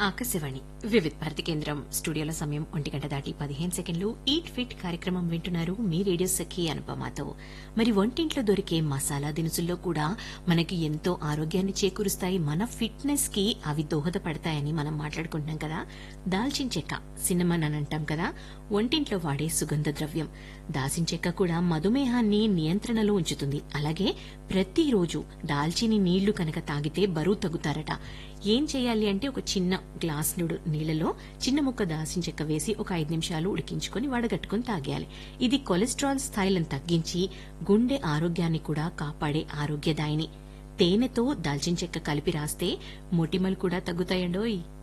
ఆకాశవాణి వివిధ్ భారతి కేంద్రం స్టూడియోల సమయం ఒంటి గంట దాటి పదిహేను సెకండ్లు ఈట్ ఫిట్ కార్యక్రమం వింటున్నారు మీ రేడియో సఖి అనుపమాతో మరి వంటింట్లో దొరికే మసాలా దినుసుల్లో కూడా మనకి ఎంతో ఆరోగ్యాన్ని చేకూరుస్తాయి మన ఫిట్నెస్ కి అవి దోహదపడతాయని మనం మాట్లాడుకుంటున్నాం కదా దాల్చిన చెక్క సినిమన్ అని అంటాం కదా వంటింట్లో వాడే సుగంధ ద్రవ్యం దాల్చిన చెక్క కూడా మధుమేహాన్ని నియంత్రణలో ఉంచుతుంది అలాగే ప్రతిరోజు దాల్చిని నీళ్లు కనుక తాగితే బరువు తగ్గుతారట ఏం చేయాలి అంటే ఒక చిన్న గ్లాస్ నుడు నీళ్లలో చిన్న ముక్క దాల్చిన చెక్క వేసి ఒక ఐదు నిమిషాలు ఉడికించుకొని వడగట్టుకుని తాగేయాలి ఇది కొలెస్ట్రాల్ స్థాయిలను తగ్గించి గుండె ఆరోగ్యాన్ని కూడా కాపాడే ఆరోగ్యదాయిని తేనెతో దాల్చిన చెక్క కలిపి రాస్తే మొటిమలు కూడా తగ్గుతాయండోయ్